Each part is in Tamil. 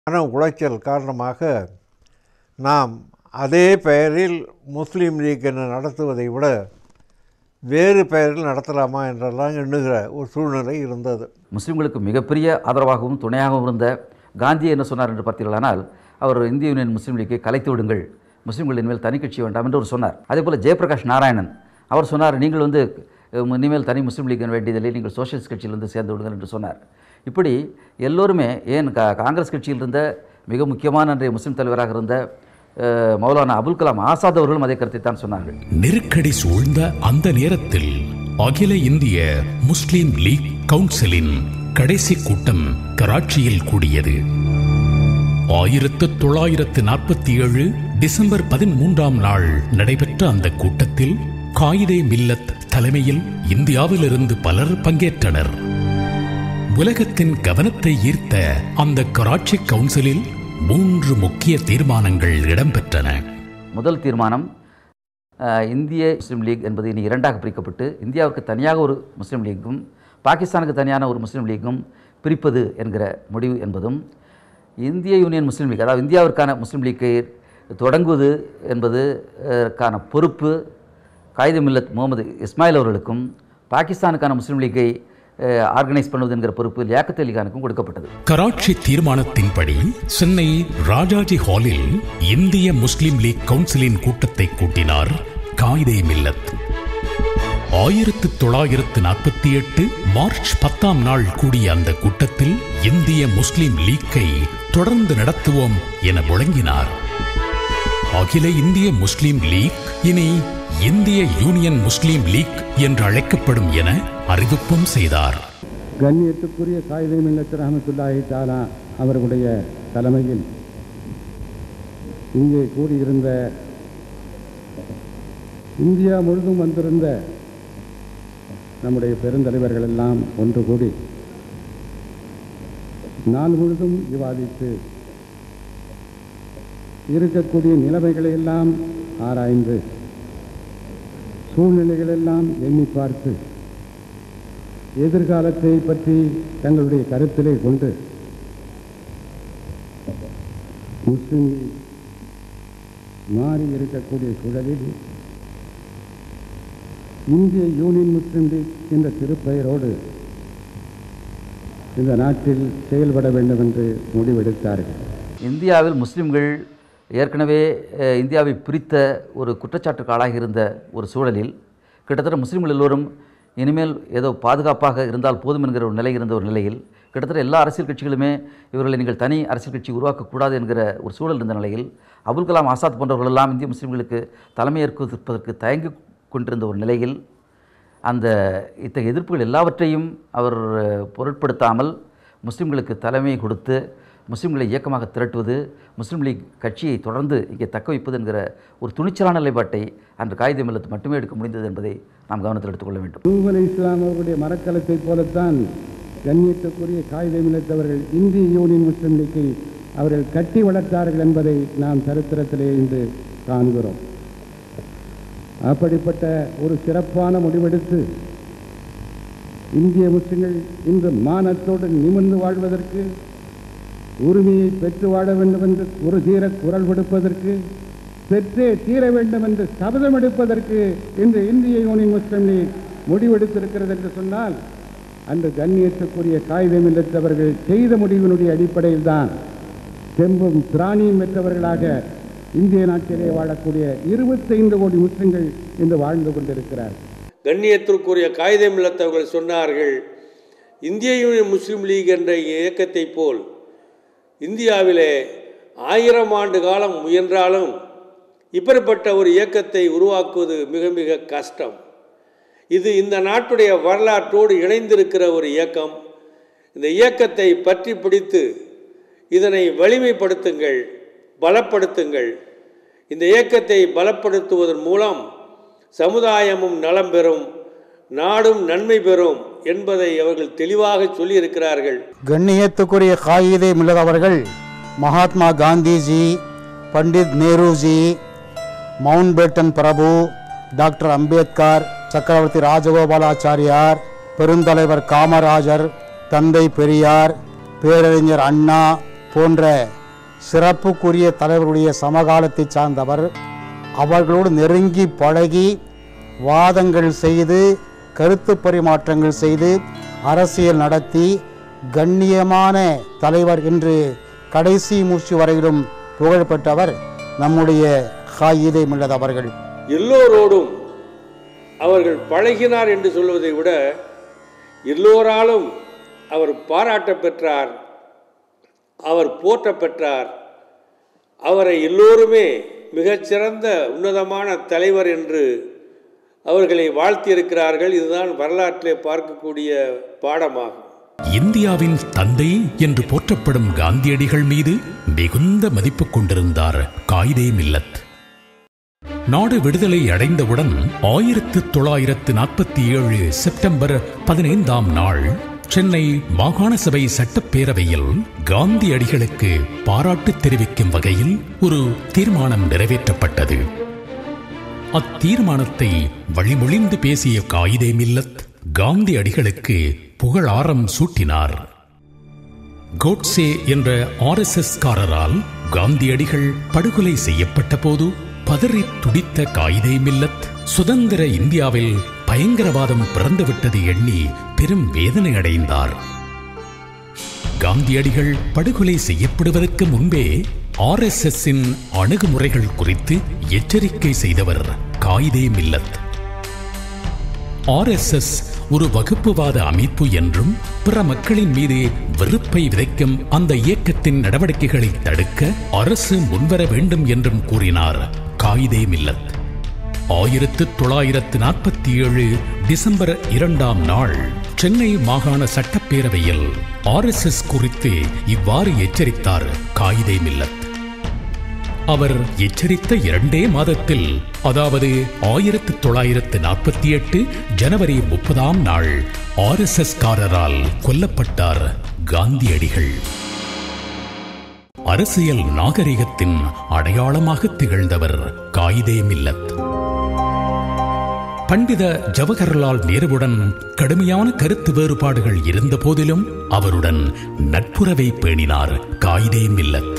மன உளைச்சல் காரணமாக நாம் அதே பெயரில் முஸ்லீம் லீக் என்று நடத்துவதை விட வேறு பெயரில் நடத்தலாமா என்றெல்லாம் எண்ணுகிற ஒரு சூழ்நிலை இருந்தது முஸ்லிம்களுக்கு மிகப்பெரிய ஆதரவாகவும் துணையாகவும் இருந்த காந்தி என்ன சொன்னார் என்று பார்த்தீர்களானால் அவர் இந்திய யூனியன் முஸ்லீம் லீக்கை கலைத்து விடுங்கள் முஸ்லீம்கள் இனிமேல் தனி கட்சி வேண்டாம் என்று அவர் சொன்னார் அதே போல் ஜெயபிரகாஷ் நாராயணன் அவர் சொன்னார் நீங்கள் வந்து அஹ், இனிமேல் தனி முஸ்லீம் லீக் வேண்டியதில்லை நீங்கள் சோஷியலிஸ்ட் கட்சியிலிருந்து சேர்ந்து விடுங்கள் என்று சொன்னார் இப்படி எல்லோருமே ஏன் கா காங்கிரஸ் கட்சியில் இருந்த மிக முக்கியமான அன்றைய முஸ்லீம் தலைவராக இருந்த அஹ், மௌலானா அபுல் கலாம் ஆசாத் அவர்களும் அதே கருத்தை தான் சொன்னார்கள் நெருக்கடி சூழ்ந்த அந்த நேரத்தில் அகில இந்திய முஸ்லிம் லீக் கவுன்சிலின் கடைசி கூட்டம் கராச்சியில் கூடியது ஆயிரத்து தொள்ளாயிரத்து நாற்பத்தி ஏழு டிசம்பர் பதிமூன்றாம் நாள் நடைபெற்ற அந்த கூட்டத்தில் காயிதே மில்லத் தலைமையில் இந்தியாவிலிருந்து பலர் பங்கேற்றனர் உலகத்தின் கவனத்தை ஈர்த்த அந்த கராச்சி கவுன்சிலில் மூன்று முக்கிய தீர்மானங்கள் இடம்பெற்றன முதல் தீர்மானம் அஹ், இந்திய முஸ்லீம் லீக் என்பது இனி இரண்டாக பிரிக்கப்பட்டு இந்தியாவுக்கு தனியாக ஒரு முஸ்லீம் லீக்கும் பாகிஸ்தானுக்கு தனியான ஒரு முஸ்லீம் லீக்கும் பிரிப்பது என்கிற முடிவு என்பதும் இந்திய யூனியன் முஸ்லீம் லீக் அதாவது இந்தியாவிற்கான முஸ்லீம் லீக்கை தொடங்குவது என்பது அஹ், க்கான பொறுப்பு காயிது மில்லத் முகமது இஸ்மாயில் அவர்களுக்கும் பாகிஸ்தானுக்கான முஸ்லீம் லீக்கை ஆர்கனைஸ் பண்ணுவது என்கிற பொறுப்பு லியாக்கத் அலி கானுக்கும் கொடுக்கப்பட்டது கராச்சி தீர்மானத்தின்படி சென்னை ராஜாஜி ஹாலில் இந்திய முஸ்லிம் லீக் கவுன்சிலின் கூட்டத்தை கூட்டினார் காயிதே மில்லத் ஆயிரத்து தொள்ளாயிரத்து நாற்பத்தி எட்டு மார்ச் பத்தாம் நாள் கூடிய அந்த கூட்டத்தில் இந்திய முஸ்லிம் லீக்கை தொடர்ந்து நடத்துவோம் என முழங்கினார் அகில இந்திய முஸ்லிம் லீக் இனி இந்திய யூனியன் முஸ்லிம் லீக் என்று அழைக்கப்படும் என அறிவிப்பும் செய்தார் கண்ணியத்துக்குரிய காயிதே மில்லத் ரஹமத்துல்லாஹி தாலா அவர்களுடைய தலைமையில் இங்கே கூடியிருந்த இந்தியா முழுதும் வந்திருந்த நம்முடைய பெருந்தலைவர்கள் எல்லாம் ஒன்று கூடி நாள் முழுதும் விவாதித்து இருக்கக்கூடிய நிலைமைகளை எல்லாம் ஆராய்ந்து சூழ்நிலைகளெல்லாம் எண்ணி பார்த்து எதிர்காலத்தை பற்றி தங்களுடைய கருத்திலே கொண்டு முஸ்லிம் மாறி இருக்கக்கூடிய சூழலில் இந்திய யூனியன் முஸ்லிம் லீக் என்ற திருப்பெயரோடு இந்த நாட்டில் செயல்பட வேண்டும் என்று முடிவெடுத்தார்கள் இந்தியாவில் முஸ்லிம்கள் ஏற்கனவே அஹ், இந்தியாவை பிரித்த ஒரு குற்றச்சாட்டுக்கு ஆளாகி இருந்த ஒரு சூழலில் கிட்டத்தட்ட முஸ்லிம்கள் எல்லோரும் இனிமேல் ஏதோ பாதுகாப்பாக இருந்தால் போதும் என்கிற ஒரு நிலை இருந்த ஒரு நிலையில் கிட்டத்தட்ட எல்லா அரசியல் கட்சிகளுமே இவர்களை நீங்கள் தனி அரசியல் கட்சி உருவாக்கக்கூடாது என்கிற ஒரு சூழல் இருந்த நிலையில் அபுல் கலாம் ஆசாத் போன்றவர்களெல்லாம் இந்திய முஸ்லிம்களுக்கு தலைமையேற்பதற்கு தயங்கி கொண்டிருந்த ஒரு நிலையில் அந்த இத்தகைய எதிர்ப்புகள் எல்லாவற்றையும் அவர் அஹ், பொருட்படுத்தாமல் முஸ்லிம்களுக்கு தலைமை கொடுத்து முஸ்லிம்களை இயக்கமாக திரட்டுவது முஸ்லீம் லீக் கட்சியை தொடர்ந்து இங்கே தக்க வைப்பது என்கிற ஒரு துணிச்சலான நிலைப்பாட்டை அன்று காகிதம் இல்லத்து மட்டுமே எடுக்க முடிந்தது என்பதை நாம் கவனத்தில் எடுத்துக்கொள்ள வேண்டும் நூஹ் அலை இஸ்லாம் அவர்களுடைய மரக்கலத்தைப் போலத்தான் கண்ணியத்துக்குரிய காகிதம் இழைத்தவர்கள் இந்திய யூனியன் முஸ்லிம் லீக்கை அவர்கள் கட்டி வளர்த்தார்கள் என்பதை நாம் சரித்திரத்திலே இன்று காண்கிறோம் அப்படிப்பட்ட ஒரு சிறப்பான முடிவெடுத்து இந்திய முஸ்லிம்கள் இன்று மானத்தோடு நிமிர்ந்து வாழ்வதற்கு உரிமையை பெற்று வாழ வேண்டும் என்று ஒரு தீர குரல் விடுப்பதற்கு பெற்றே தீர வேண்டும் என்று சபதம் எடுப்பதற்கு இன்று இந்திய யூனியன் முஸ்லிம் லீக் முடிவெடுத்திருக்கிறது என்று சொன்னால் அன்று கண்ணியத்துக்குரிய காகிதம் இல்லத்தவர்கள் செய்த முடிவினுடைய அடிப்படையில் தான் தெம்பும் திராணியும் பெற்றவர்களாக இந்திய நாட்டிலே வாழக்கூடிய இருபத்தைந்து கோடி முஸ்லிம்கள் இன்று வாழ்ந்து கொண்டிருக்கிறார்கள் கண்ணியத்திற்குரிய காகிதம் இல்லத்தவர்கள் சொன்னார்கள் இந்திய யூனியன் முஸ்லீம் லீக் என்ற இயக்கத்தை போல் இந்தியாவிலே ஆயிரம் ஆண்டு காலம் முயன்றாலும் இப்படிப்பட்ட ஒரு இயக்கத்தை உருவாக்குவது மிக மிக கஷ்டம் இது இந்த நாட்டுடைய வரலாற்றோடு இணைந்திருக்கிற ஒரு இயக்கம் இந்த இயக்கத்தை பற்றி பிடித்து இதனை வலிமைப்படுத்துங்கள் பலப்படுத்துங்கள் இந்த இயக்கத்தை பலப்படுத்துவதன் மூலம் சமுதாயமும் நலம் பெறும் நாடும் நன்மை பெறும் என்பதை அவர்கள் தெளிவாக சொல்லியிருக்கிறார்கள் கண்ணியத்துக்குரிய காயிதே மில்லத் அவர்கள் மகாத்மா காந்திஜி பண்டித் நேருஜி மவுண்ட் பேட்டன் பிரபு டாக்டர் அம்பேத்கர் சக்கரவர்த்தி ராஜகோபாலாச்சாரியார் பெருந்தலைவர் காமராஜர் தந்தை பெரியார் பேரறிஞர் அண்ணா போன்ற சிறப்புக்குரிய தலைவர்களுடைய சமகாலத்தை சார்ந்தவர் அவர்களோடு நெருங்கி பழகி வாதங்கள் செய்து கருத்து பரிமாற்றங்கள் செய்து அரசியல் நடத்தி கண்ணியமான தலைவர் என்று கடைசி மூச்சு வரையிலும் புகழ்பெற்றவர் நம்முடைய ஹாயிதே மில்லத் அவர்கள் எல்லோரோடும் அவர்கள் பழகினார் என்று சொல்வதை விட எல்லோராலும் அவர் பாராட்ட பெற்றார் அவர் போற்ற பெற்றார் அவரை எல்லோருமே மிகச்சிறந்த உன்னதமான தலைவர் என்று அவர்களை வாழ்த்தியிருக்கிறார்கள் இதுதான் வரலாற்றிலே பார்க்கக்கூடிய பாடமாகும் இந்தியாவின் தந்தை என்று போற்றப்படும் காந்தியடிகள் மீது மிகுந்த மதிப்பு கொண்டிருந்தார் காயிதே மில்லத் நாடு விடுதலை அடைந்தவுடன் ஆயிரத்து தொள்ளாயிரத்து நாற்பத்தி ஏழு செப்டம்பர் பதினைந்தாம் நாள் சென்னை மாகாண சபை சட்டப்பேரவையில் காந்தியடிகளுக்கு பாராட்டு தெரிவிக்கும் வகையில் ஒரு தீர்மானம் நிறைவேற்றப்பட்டது அத்தீர்மானத்தை வழிமொழிந்து பேசிய காயிதே மில்லத் காந்தியடிகளுக்கு புகழாரம் சூட்டினார் கோட்சே என்ற ஆர்எஸ்எஸ் காரரால் காந்தியடிகள் படுகொலை செய்யப்பட்ட போது பதறி துடித்த காயிதே மில்லத் சுதந்திர இந்தியாவில் பயங்கரவாதம் பிறந்துவிட்டது எண்ணி பெரும் வேதனை அடைந்தார் காந்தியடிகள் படுகொலை செய்யப்படுவதற்கு முன்பே ஆர்எஸ்எஸ் இன் அணுகுமுறைகள் குறித்து எச்சரிக்கை செய்தவர் காயிதே மில்லத் ஆர்எஸ்எஸ் ஒரு வகுப்புவாத அமைப்பு என்றும் பிற மக்களின் மீது வெறுப்பை விதைக்கும் அந்த இயக்கத்தின் நடவடிக்கைகளை தடுக்க அரசு முன்வர வேண்டும் என்றும் கூறினார் காயிதே மில்லத் ஆயிரத்து தொள்ளாயிரத்து நாற்பத்தி ஏழு டிசம்பர் இரண்டாம் நாள் சென்னை மாகாண சட்டப்பேரவையில் ஆர்எஸ்எஸ் குறித்து இவ்வாறு எச்சரித்தார் காயிதே மில்லத் அவர் எச்சரித்த இரண்டே மாதத்தில் அதாவது ஆயிரத்து தொள்ளாயிரத்து நாற்பத்தி எட்டு ஜனவரி முப்பதாம் நாள் ஆர்எஸ்எஸ் காரரால் கொல்லப்பட்டார் காந்தியடிகள் அரசியல் நாகரிகத்தின் அடையாளமாக திகழ்ந்தவர் காயிதே மில்லத் பண்டித ஜவஹர்லால் நேருவுடன் கடுமையான கருத்து வேறுபாடுகள் இருந்த போதிலும் அவருடன் நட்புறவை பேணினார் காயிதே மில்லத்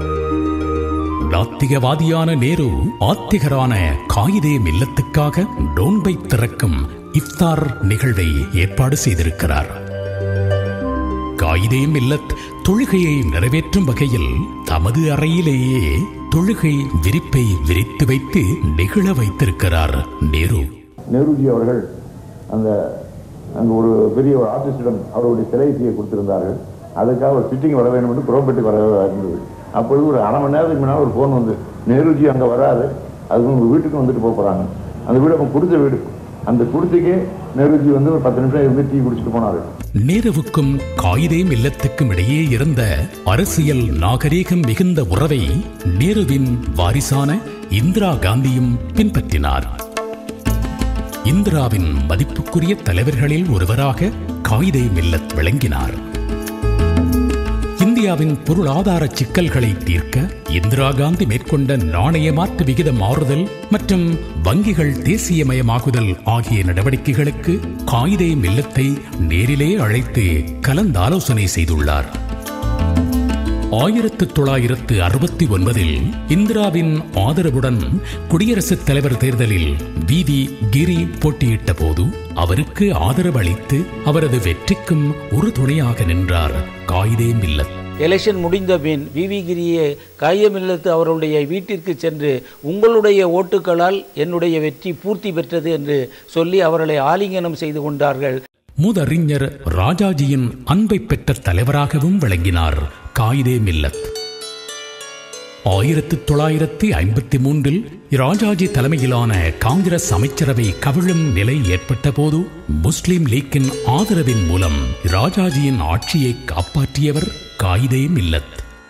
நாத்திகவாதியான நேரு ஆத்திகரான காயிதே மில்லத்துக்காக டோன்பை திறக்கும் இஃப்தார் நிகழ்வை ஏற்பாடு செய்திருக்கிறார் காயிதே மில்லத் தொழுகையை நிறைவேற்றும் வகையில் தமது அறையிலேயே தொழுகை விரிப்பை விரித்து வைத்து நிகழ வைத்திருக்கிறார் நேரு நேருஜி அவர்கள் அந்த அங்கே ஒரு பெரிய ஒரு ஆர்டிஸ்டிடம் அவருடைய சிலை செய்ய கொடுத்திருந்தார்கள் அதுக்காக ஒரு சிட்டிங் வர வேண்டும் என்று புறப்பட்டு வர இருந்தது அப்பொழுது ஒரு அரை மணி நேரத்துக்கு முன்னால் ஒரு ஃபோன் வந்து நேருஜி அங்கே வராது அது உங்கள் வீட்டுக்கு வந்துட்டு போக போகிறாங்க அந்த வீடு அவங்க கொடுத்த வீடு அந்த குடிசைக்கே நேருஜி வந்து ஒரு பத்து நிமிஷம் இருந்து டீ குடிச்சிட்டு போனார்கள் நேருவுக்கும் காயிதே மில்லத்துக்கும் இடையே இருந்த அரசியல் நாகரீகம் மிகுந்த உறவை நேருவின் வாரிசான இந்திரா காந்தியும் பின்பற்றினார் இந்திராவின் மதிப்புக்குரிய தலைவர்களில் ஒருவராக காயிதே மில்லத் விளங்கினார் இந்தியாவின் பொருளாதார சிக்கல்களை தீர்க்க இந்திரா காந்தி மேற்கொண்ட நாணய மாற்று விகித மாறுதல் மற்றும் வங்கிகள் தேசியமயமாகுதல் ஆகிய நடவடிக்கைகளுக்கு காயிதே மில்லத்தை நேரிலே அழைத்து கலந்தாலோசனை செய்துள்ளார் ஆயிரத்து தொள்ளாயிரத்து அறுபத்தி ஒன்பதில் இந்திராவின் ஆதரவுடன் குடியரசுத் தலைவர் தேர்தலில் வி வி கிரி போட்டியிட்ட போது அவருக்கு ஆதரவு அளித்து அவரது வெற்றிக்கும் ஒரு துணையாக நின்றார் காயிதே மில்லத் எலெக்ஷன் முடிந்த பின் விவி கிரியே காயமில்லத்து அவருடைய வீட்டிற்கு சென்று உங்களுடைய ஓட்டுகளால் என்னுடைய வெற்றி பூர்த்தி பெற்றது என்று சொல்லி அவர்களை ஆலிங்கனம் செய்து கொண்டார்கள் மூதறிஞர் ராஜாஜியின் அன்பை பெற்ற தலைவராகவும் விளங்கினார் காயிதே மில்லத் ஆயிரத்து தொள்ளாயிரத்தி ஐம்பத்தி மூன்றில் ராஜாஜி தலைமையிலான காங்கிரஸ் அமைச்சரவை கவிழும் நிலை ஏற்பட்ட போது முஸ்லிம் லீக்கின் ஆதரவின் மூலம் ராஜாஜியின் ஆட்சியை காப்பாற்றியவர் காயிதே மில்லத்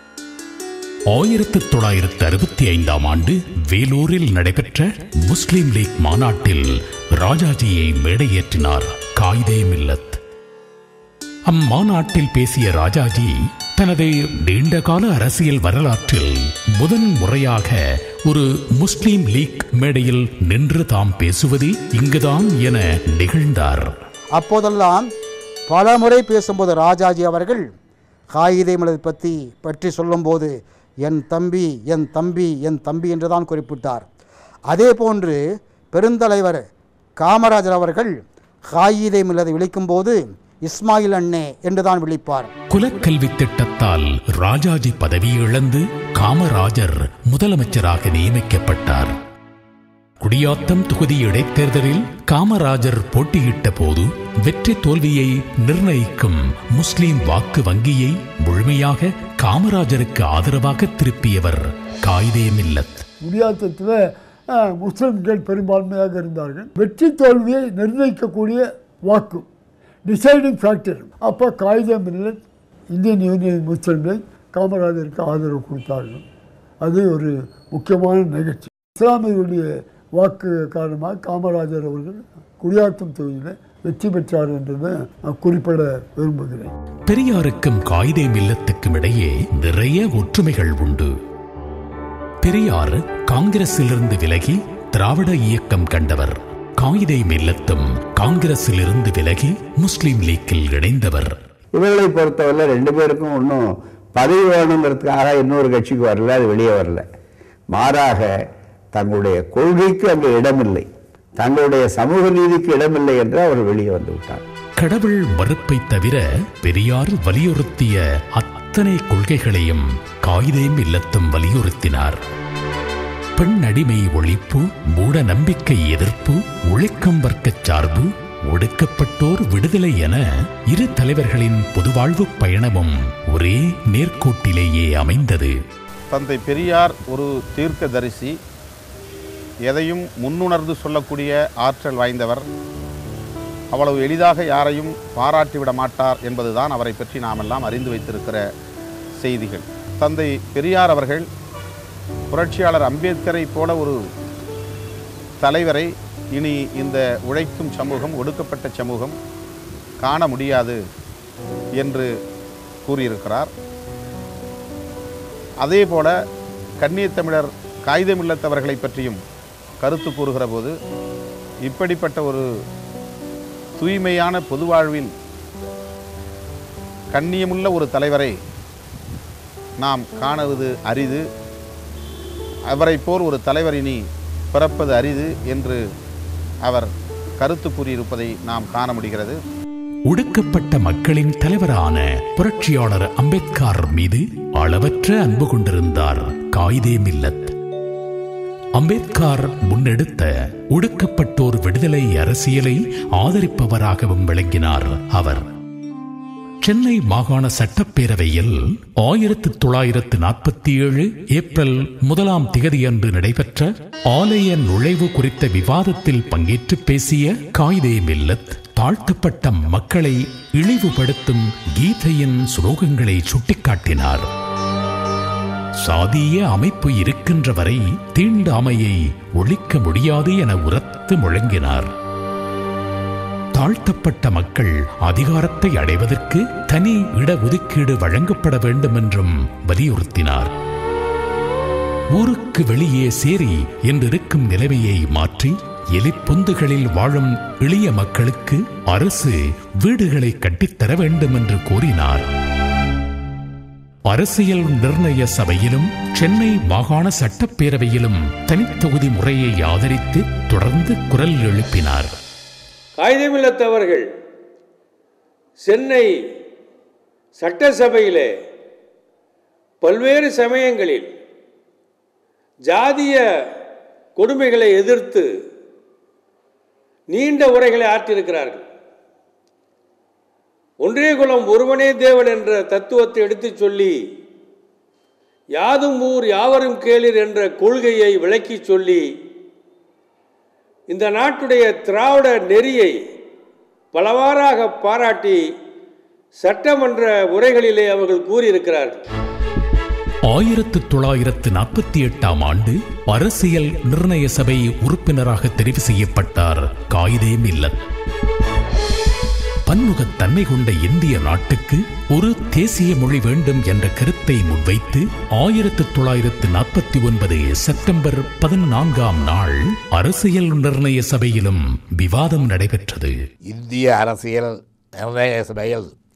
ஆயிரத்து தொள்ளாயிரத்து அறுபத்தி ஐந்தாம் ஆண்டு வேலூரில் நடைபெற்ற முஸ்லிம் லீக் மாநாட்டில் ராஜாஜியை மேடையேற்றினார் காயிதே மில்லத் அம்மாநாட்டில் பேசிய ராஜாஜி தனது நீண்டகால அரசியல் வரலாற்றில் முதன் முறையாக ஒரு முஸ்லிம் லீக் மேடையில் நின்று தாம் பேசுவது இங்குதான் என நிகழ்ந்தார் அப்போதெல்லாம் பல முறை பேசும்போது ராஜாஜி அவர்கள் காயிதே மில்லத் பற்றி பற்றி சொல்லும்போது என் தம்பி என் தம்பி என் தம்பி என்று தான் குறிப்பிட்டார் அதே போன்று பெருந்தலைவர் காமராஜர் அவர்கள் காயிதே மில்லதை விழிக்கும்போது இஸ்மாயில் அண்ணே என்றுதான் விழிப்பார் குலக்கல்வி திட்டத்தால் ராஜாஜி பதவி இழந்து காமராஜர் முதலமைச்சராக நியமிக்கப்பட்டார் குடியாத்தம் தொகுதி இடைத்தேர்தலில் காமராஜர் போட்டியிட்ட போது வெற்றி தோல்வியை நிர்ணயிக்கும் முஸ்லிம் வாக்கு வங்கியை முழுமையாக காமராஜருக்கு ஆதரவாக திருப்பியவர் காயிதே மில்லத் குடியாத்தத்தில் முஸ்லிம்கள் பெரும்பான்மையாக இருந்தார்கள் வெற்றி தோல்வியை நிர்ணயிக்கக்கூடிய வாக்கு டிசைடிங் ஃபேக்டர் அப்போ காகிதம் மில்லத் இந்தியன் யூனியன் முஸ்லிம்கள் காமராஜருக்கு ஆதரவு கொடுத்தார்கள் அது ஒரு முக்கியமான நிகழ்ச்சி இஸ்லாமியர்களுடைய வாக்கு காரணமாக காமராஜர் அவர்கள் குடியாத்தம் தொகுதியில் வெற்றி பெற்றார் என்றதை நான் குறிப்பிட விரும்புகிறேன் பெரியாருக்கும் காயிதே மில்லத்துக்கும் இடையே நிறைய ஒற்றுமைகள் உண்டு பெரியார் காங்கிரசிலிருந்து விலகி திராவிட இயக்கம் கண்டவர் காயிதே மில்லத்தும் காங்கிரசிலிருந்து விலகி முஸ்லிம் லீக்கில் இணைந்தவர் இவர்களை பொறுத்தவரை ரெண்டு பேருக்கும் ஒன்றும் பதவி வேணுங்கிறதுக்காக இன்னொரு கட்சிக்கு வரல அது வெளியே வரல மாறாக தங்களுடைய கொள்கைக்கு அங்கே இடமில்லை தங்களுடைய சமூக நீதிக்கு இடமில்லை என்று அவர் வெளியே வந்து விட்டார் கடவுள் மறுப்பை தவிர பெரியார் வலியுறுத்திய அத்தனை கொள்கைகளையும் காயிதே மில்லத்தும் வலியுறுத்தினார் பெண் அடிமை ஒழிப்பு மூட நம்பிக்கை எதிர்ப்பு உழைக்கும் வர்க்கச் சார்பு ஒடுக்கப்பட்டோர் விடுதலை என இரு தலைவர்களின் பொதுவாழ்வு பயணமும் ஒரே நேர்கோட்டிலேயே அமைந்தது தந்தை பெரியார் ஒரு தீர்க்கதரிசி எதையும் முன்னுணர்ந்து சொல்லக்கூடிய ஆற்றல் வாய்ந்தவர் அவ்வளவு எளிதாக யாரையும் பாராட்டிவிட மாட்டார் என்பதுதான் அவரை பற்றி நாமெல்லாம் அறிந்து வைத்திருக்கிற செய்திகள் தந்தை பெரியார் அவர்கள் புரட்சியாளர் அம்பேத்கரை போல ஒரு தலைவரை இனி இந்த உழைக்கும் சமூகம் ஒடுக்கப்பட்ட சமூகம் காண முடியாது என்று கூறியிருக்கிறார் அதே போல கண்ணியத்தமிழர் காகிதமில்லத்தவர்களை பற்றியும் கருத்து கூறுகிற போது இப்படிப்பட்ட ஒரு தூய்மையான பொது வாழ்வில் கண்ணியமுள்ள ஒரு தலைவரை நாம் காணுவது அரிது அவரை போல் ஒரு தலைவர் இனி பிறப்பது அரிது என்று அவர் கருத்து கூறியிருப்பதை நாம் காண முடிகிறது ஒடுக்கப்பட்ட மக்களின் தலைவரான புரட்சியாளர் அம்பேத்கர் மீது அளவற்ற அன்பு கொண்டிருந்தார் காயிதே மில்லத் அம்பேத்கர் முன்னெடுத்த ஒடுக்கப்பட்டோர் விடுதலை அரசியலை ஆதரிப்பவராகவும் விளங்கினார் அவர் சென்னை மாகாண சட்டப்பேரவையில் ஆயிரத்து தொள்ளாயிரத்து நாற்பத்தி ஏழு ஏப்ரல் முதலாம் திகதியன்று நடைபெற்ற ஆலய நுழைவு குறித்த விவாதத்தில் பங்கேற்று பேசிய காயிதே மில்லத் தாழ்த்தப்பட்ட மக்களை இழிவுபடுத்தும் கீதையின் சுலோகங்களை சுட்டிக்காட்டினார் சாதிய அமைப்பு இருக்கின்ற வரை தீண்டாமையை ஒழிக்க முடியாது என உரத்து முழங்கினார் தாழ்த்தப்பட்ட மக்கள் அதிகாரத்தை அடைவதற்கு தனி இடஒதுக்கீடு வழங்கப்பட வேண்டும் என்றும் வலியுறுத்தினார் ஊருக்கு வெளியே சேரி என்றிருக்கும் நிலைமையை மாற்றி எலிப்பொந்துகளில் வாழும் எளிய மக்களுக்கு அரசு வீடுகளை கட்டித்தர வேண்டும் என்று கோரினார் அரசியல் நிர்ணய சபையிலும் சென்னை மாகாண சட்டப்பேரவையிலும் தனித்தொகுதி முறையை ஆதரித்து தொடர்ந்து குரல் எழுப்பினார் காகிதமில்லத்தவர்கள் சென்னை சட்டசபையிலே பல்வேறு சமயங்களில் ஜாதிய கொடுமைகளை எதிர்த்து நீண்ட உரைகளை ஆற்றியிருக்கிறார்கள் ஒன்றே குலம் ஒருவனே தேவன் என்ற தத்துவத்தை எடுத்துச் சொல்லி யாதும் ஊர் யாவரும் கேளிர் என்ற கொள்கையை விளக்கிச் சொல்லி இந்த நாட்டுடைய திராவிட நெறியை பலவாறாக பாராட்டி சட்டமன்ற உரைகளிலே அவர்கள் கூறியிருக்கிறார்கள் ஆயிரத்து தொள்ளாயிரத்து நாற்பத்தி எட்டாம் ஆண்டு அரசியல் நிர்ணய சபை உறுப்பினராக தெரிவு செய்யப்பட்டார் காயிதே மில்லத் பன்முகத்தன்மை கொண்ட இந்திய நாட்டுக்கு ஒரு தேசிய மொழி வேண்டும் என்ற கருத்தை முன்வைத்து ஆயிரத்து தொள்ளாயிரத்து நாற்பத்தி ஒன்பது செப்டம்பர் பதினான்காம் நாள் அரசியல் நிர்ணய சபையிலும் விவாதம் நடைபெற்றது இந்திய அரசியல் நிர்ணய சபையில்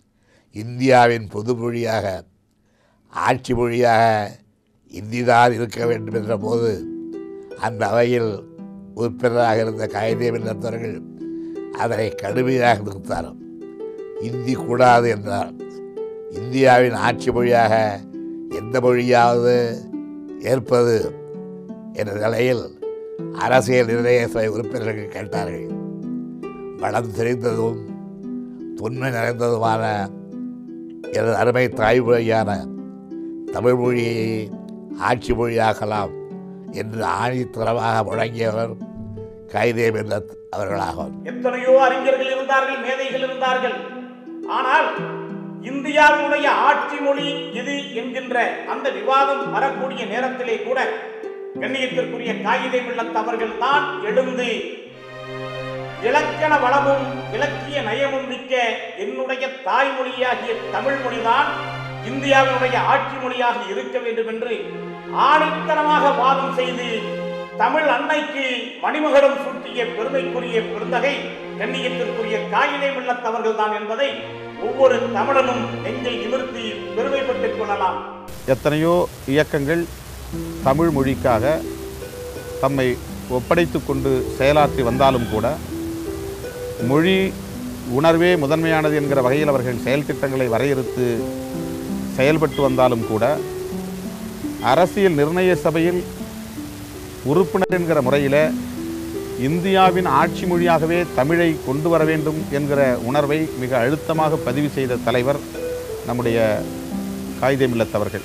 இந்தியாவின் பொது மொழியாக ஆட்சி மொழியாக இந்திதான் இருக்க வேண்டும் என்ற போது அந்த அவையில் உறுப்பினராக இருந்த காகிதே மில்லத்தவர்கள் அதனை கடுமையாக நிறுத்தார் இந்தி கூடாது என்றார் இந்தியாவின் ஆட்சி மொழியாக எந்த மொழியாவது ஏற்பது என்ற நிலையில் அரசியல் நிர்ணய சபை உறுப்பினர்கள் கேட்டார்கள் வளம் தெரிந்ததும் தொன்மை நிறைந்ததுமான எனது அருமை தாய்மொழியான தமிழ் மொழியை ஆட்சி மொழியாக்கலாம் என்று ஆணித்தரமாக முழங்கியவர் கைதே மில்லத் அவர்களாகும் எத்தனையோ அறிஞர்கள் இருந்தார்கள் மேதைகள் இருந்தார்கள் ஆனால் இந்தியாவினுடைய ஆட்சி மொழி எது என்கின்ற அந்த விவாதம் வரக்கூடிய நேரத்திலே கூட கண்ணியத்திற்குரிய காகிதை மில்லத் அவர்கள் தான் எழுந்து இலக்கண வளமும் இலக்கிய நயமும் மிக்க என்னுடைய தாய்மொழியாகிய தமிழ் மொழிதான் இந்தியாவினுடைய ஆட்சி மொழியாக இருக்க வேண்டும் என்று ஆணித்தனமாக வாதம் செய்து தமிழ் அன்னைக்கு மணிமகுடம் சூட்டிய பெருமைக்குரிய பெருந்தகை கண்ணியத்திற்குரிய காயினை வெள்ளத்தவர்கள் தான் என்பதை ஒவ்வொரு தமிழனும் நெஞ்சை நிமிர்த்தி பெருமைப்பட்டுக் கொள்ளலாம் எத்தனையோ இயக்கங்கள் தமிழ் மொழிக்காக தம்மை ஒப்படைத்து கொண்டு செயலாற்றி வந்தாலும் கூட மொழி உணர்வே முதன்மையானது என்கிற வகையில் அவர்கள் செயல் திட்டங்களை வரையறுத்து செயல்பட்டு வந்தாலும் கூட அரசியல் நிர்ணய சபையில் உறுப்பினர் என்கிற முறையில் இந்தியாவின் ஆட்சி மொழியாகவே தமிழை கொண்டு வர வேண்டும் என்கிற உணர்வை மிக அழுத்தமாக பதிவு செய்த தலைவர் நம்முடைய காகிதே மில்லத் அவர்கள்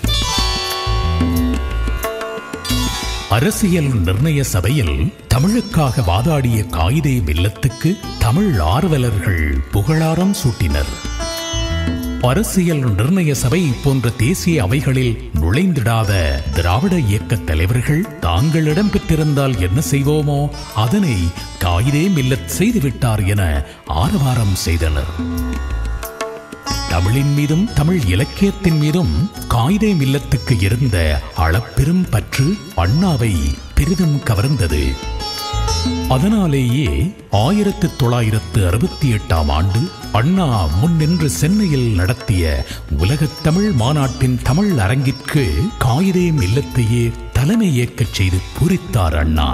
அரசியல் நிர்ணய சபையில் தமிழுக்காக வாதாடிய காயிதே மில்லத்துக்கு தமிழ் ஆர்வலர்கள் புகழாரம் சூட்டினர் அரசியல் நிர்ணய சபை போன்ற தேசிய அவைகளில் நுழைந்திடாத திராவிட இயக்க தலைவர்கள் தாங்கள் இடம்பெற்றிருந்தால் என்ன செய்வோமோ அதனை காயிதே மில்லத் செய்துவிட்டார் என ஆரவாரம் செய்தனர் தமிழின் மீதும் தமிழ் இலக்கியத்தின் மீதும் காயிதே மில்லத்துக்கு இருந்த அளப்பெரும் பற்று அண்ணாவை பெரிதும் கவர்ந்தது அதனாலேயே ஆயிரத்து தொள்ளாயிரத்து அறுபத்தி எட்டாம் ஆண்டு அண்ணா முன்னின்று சென்னையில் நடத்திய உலகத் தமிழ் மாநாட்டின் தமிழ் அரங்கிற்கு காயிதே மில்லத்தையே தலைமை ஏற்கச் செய்து பூரித்தார் அண்ணா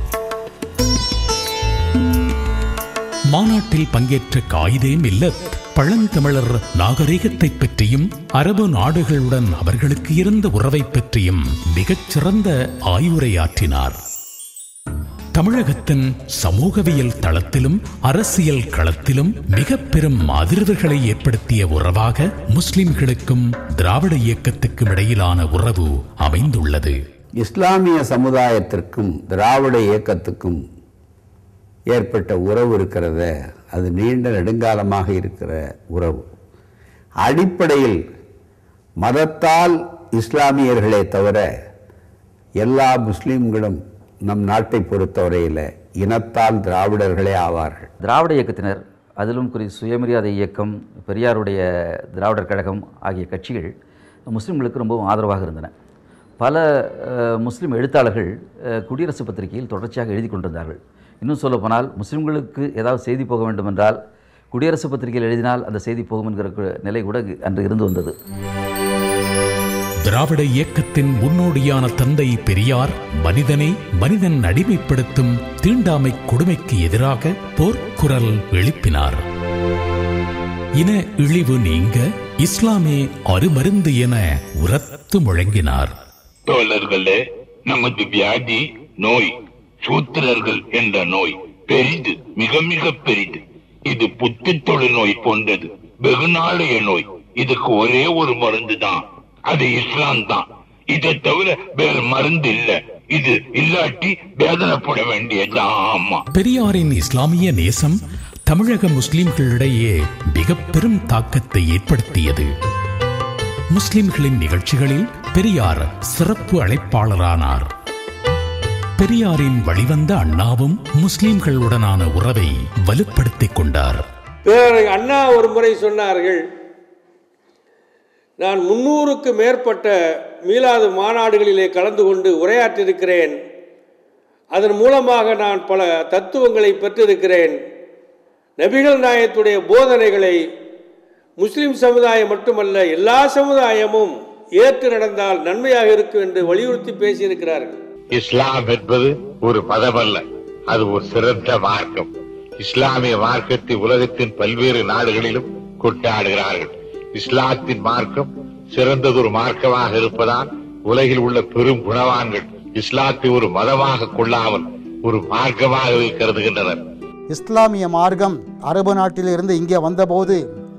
மாநாட்டில் பங்கேற்ற காயிதே மில்லத் பழந்தமிழர் நாகரிகத்தை பற்றியும் அரபு நாடுகளுடன் அவர்களுக்கு இருந்த உறவை பற்றியும் மிகச்சிறந்த ஆய்வுரையாற்றினார் தமிழகத்தின் சமூகவியல் தளத்திலும் அரசியல் களத்திலும் மிக பெரும் அதிர்வுகளை ஏற்படுத்திய உறவாக முஸ்லிம்களுக்கும் திராவிட இயக்கத்துக்கும் இடையிலான உறவு அமைந்துள்ளது இஸ்லாமிய சமுதாயத்திற்கும் திராவிட இயக்கத்துக்கும் ஏற்பட்ட உறவு இருக்கிறத அது நீண்ட நெடுங்காலமாக இருக்கிற உறவு அடிப்படையில் மதத்தால் இஸ்லாமியர்களே தவிர எல்லா முஸ்லீம்களும் நம் நாட்டை பொறுத்தவரையில் இனத்தால் திராவிடர்களே ஆவார்கள் திராவிட இயக்கத்தினர் அதிலும் குறி சுயமரியாதை இயக்கம் பெரியாருடைய திராவிடர் கழகம் ஆகிய கட்சிகள் முஸ்லீம்களுக்கு ரொம்பவும் ஆதரவாக இருந்தன பல அஹ், முஸ்லீம் எழுத்தாளர்கள் அஹ், குடியரசு பத்திரிகையில் தொடர்ச்சியாக எழுதி கொண்டிருந்தார்கள் இன்னும் சொல்லப்போனால் முஸ்லீம்களுக்கு ஏதாவது செய்தி போக வேண்டும் என்றால் குடியரசு பத்திரிகையில் எழுதினால் அந்த செய்தி போகும் என்கிற கு- நிலை கூட அன்று இருந்து வந்தது திராவிட இயக்கத்தின் முன்னோடியான தந்தை பெரியார் மனிதனை மனிதன் அடிமைப்படுத்தும் தீண்டாமை கொடுமைக்கு எதிராக போர்க்குரல் எழுப்பினார் இன இழிவு நீங்க இஸ்லாமே அருமருந்து என உரத்து முழங்கினார் தோழர்களே நமது வியாதி நோய் சூத்திரர்கள் என்ற நோய் பெரிது மிக மிக பெரிது இது புத்து தொழுநோய் போன்றது வெகு நாளைய நோய் இதுக்கு ஒரே ஒரு மருந்து தான் அது இஸ்லாம் தான் இதை தவிர வேற மருந்து இல்ல இது இல்லாட்டி வேதனைப்பட வேண்டியதுதான் ஆமா பெரியாரின் இஸ்லாமிய நேசம் தமிழக முஸ்லிம்களிடையே மிக பெரும் தாக்கத்தை ஏற்படுத்தியது முஸ்லிம்களின் நிகழ்ச்சிகளில் பெரியார் சிறப்பு அழைப்பாளரானார் பெரியாரின் வழிவந்த அண்ணாவும் முஸ்லிம்களுடனான உறவை வலுப்படுத்திக் கொண்டார் பேரறிஞர் அண்ணா ஒரு முறை சொன்னார்கள் நான் முன்னூறுக்கு மேற்பட்ட மீளாது மாநாடுகளிலே கலந்து கொண்டு உரையாற்றிருக்கிறேன் அதன் மூலமாக நான் பல தத்துவங்களை பெற்றிருக்கிறேன் நபிகள் நாயத்துடைய போதனைகளை முஸ்லிம் சமுதாயம் மட்டுமல்ல எல்லா சமுதாயமும் ஏற்று நடந்தால் நன்மையாக இருக்கும் என்று வலியுறுத்தி பேசியிருக்கிறார்கள் இஸ்லாம் என்பது ஒரு மதமல்ல அது ஒரு சிறந்த மார்க்கம் இஸ்லாமிய மார்க்கத்தை உலகத்தின் பல்வேறு நாடுகளிலும் கொண்டாடுகிறார்கள் இஸ்லாத்தின் மார்க்கம் சிறந்ததொரு மார்க்கமாக இருப்பதால் உலகில் உள்ள பெரும் குணவான்கள் இஸ்லாத்தை ஒரு மதமாக கொள்ளாமல் ஒரு மார்க்கமாகவே கருதுகின்றனர் இஸ்லாமிய மார்க்கம் அரபு நாட்டிலிருந்து இங்கே வந்தபோது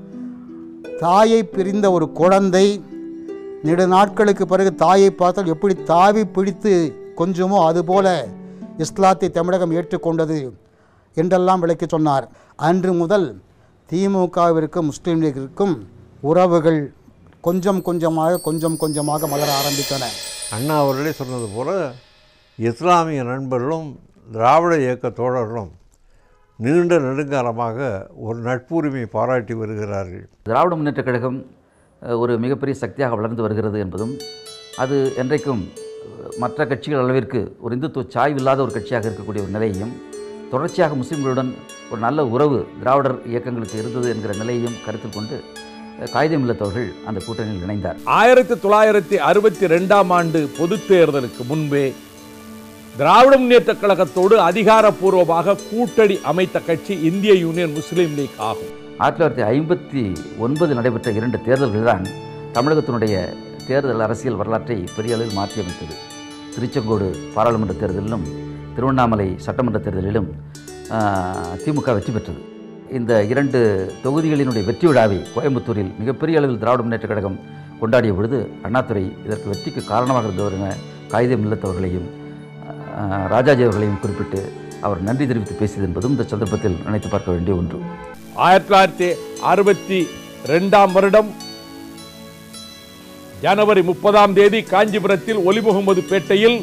தாயை பிரிந்த ஒரு குழந்தை நெடு நாட்களுக்கு பிறகு தாயை பார்த்தால் எப்படி தாவி பிடித்து கொஞ்சமோ அதுபோல இஸ்லாத்தை தமிழகம் ஏற்றுக்கொண்டது என்றெல்லாம் விளக்கி சொன்னார் அன்று முதல் திமுகவிற்கும் முஸ்லீம் லீக்கிற்கும் உறவுகள் கொஞ்சம் கொஞ்சமாக கொஞ்சம் கொஞ்சமாக மலர ஆரம்பித்தன அண்ணா அவர்களே சொன்னது போல இஸ்லாமிய நண்பர்களும் திராவிட இயக்க தோழர்களும் நீண்ட நெடுங்காலமாக ஒரு நட்புரிமை பாராட்டி வருகிறார்கள் திராவிட முன்னேற்றக் கழகம் அஹ், ஒரு மிகப்பெரிய சக்தியாக வளர்ந்து வருகிறது என்பதும் அது என்றைக்கும் அஹ், மற்ற கட்சிகள் அளவிற்கு ஒரு இந்துத்துவ சாய்வு இல்லாத ஒரு கட்சியாக இருக்கக்கூடிய ஒரு நிலையையும் தொடர்ச்சியாக முஸ்லிம்களுடன் ஒரு நல்ல உறவு திராவிடர் இயக்கங்களுக்கு இருந்தது என்கிற நிலையையும் கருத்தில் கொண்டு அஹ், காகிதம் இல்லத்தவர்கள் அந்த கூட்டணியில் இணைந்தார் ஆயிரத்தி தொள்ளாயிரத்தி அறுபத்தி ரெண்டாம் ஆண்டு பொதுத் தேர்தலுக்கு முன்பே திராவிட முன்னேற்றக் கழகத்தோடு அதிகாரப்பூர்வமாக கூட்டணி அமைத்த கட்சி இந்திய யூனியன் முஸ்லீம் லீக் ஆகும் ஆயிரத்தி தொள்ளாயிரத்தி ஐம்பத்தி ஒன்பது நடைபெற்ற இரண்டு தேர்தல்கள் தான் தமிழகத்தினுடைய தேர்தல் அரசியல் வரலாற்றை பெரிய அளவில் மாற்றியமைத்தது திருச்செங்கோடு பாராளுமன்ற தேர்தலிலும் திருவண்ணாமலை சட்டமன்ற தேர்தலிலும் ஆஹ், திமுக வெற்றி பெற்றது இந்த இரண்டு தொகுதிகளினுடைய வெற்றி விழாவை கோயம்புத்தூரில் மிகப்பெரிய அளவில் திராவிட முன்னேற்றக் கழகம் கொண்டாடிய பொழுது அண்ணாதுரை இதற்கு வெற்றிக்கு காரணமாக இருந்தவர் என காகிதம் இல்லத்தவர்களையும் ஆஹ், ராஜாஜி அவர்களையும் குறிப்பிட்டு அவர் நன்றி தெரிவித்து பேசியது என்பதும் இந்த சந்தர்ப்பத்தில் நினைத்து பார்க்க வேண்டிய ஒன்று ஆயிரத்தி தொள்ளாயிரத்தி அறுபத்தி ரெண்டாம் வருடம் ஜனவரி முப்பதாம் தேதி காஞ்சிபுரத்தில் ஒலி முகமது பேட்டையில்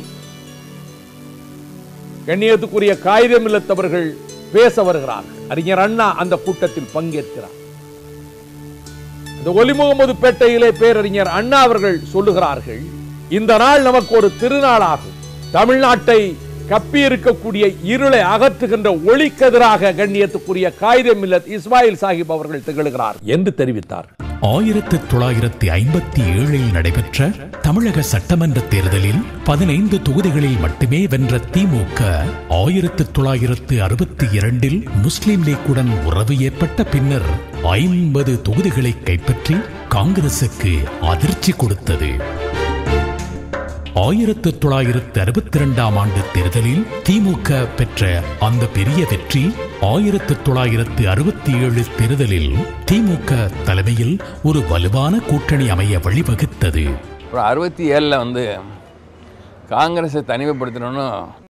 கண்ணியத்துக்குரிய காகிதம் இல்லத்தவர்கள் பேச வருகிறார்கள் அறிஞர் அண்ணா அந்த கூட்டத்தில் பங்கேற்கிறார் இந்த ஒலி முகமது பேட்டையிலே பேரறிஞர் அண்ணா அவர்கள் சொல்லுகிறார்கள் இந்த நாள் நமக்கு ஒரு திருநாளாகும் தமிழ்நாட்டை கப்பி இருக்கக்கூடிய இருளை அகற்றுகின்ற ஒளிக்கதிராக கண்ணியத்துக்குரிய காகிதம் இல்லத் இஸ்மாயில் சாஹிப் அவர்கள் திகழ்கிறார் என்று தெரிவித்தார் ஆயிரத்து தொள்ளாயிரத்தி ஐம்பத்தி ஏழில் நடைபெற்ற தமிழக சட்டமன்ற தேர்தலில் பதினைந்து தொகுதிகளில் மட்டுமே வென்ற திமுக ஆயிரத்து தொள்ளாயிரத்து அறுபத்தி இரண்டில் முஸ்லிம் லீக்குடன் உறவு ஏற்பட்ட பின்னர் ஐம்பது தொகுதிகளை கைப்பற்றி காங்கிரசுக்கு அதிர்ச்சி கொடுத்தது ஆயிரத்து தொள்ளாயிரத்து அறுபத்தி இரண்டாம் ஆண்டு தேர்தலில் திமுக பெற்ற அந்த பெரிய வெற்றி ஆயிரத்து தொள்ளாயிரத்து அறுபத்தி ஏழு தேர்தலில் திமுக தலைமையில் ஒரு வலுவான கூட்டணி அமைய வழிவகுத்தது அப்புறம் அறுபத்தி ஏழில் வந்து காங்கிரஸை தனிமைப்படுத்தணும்னு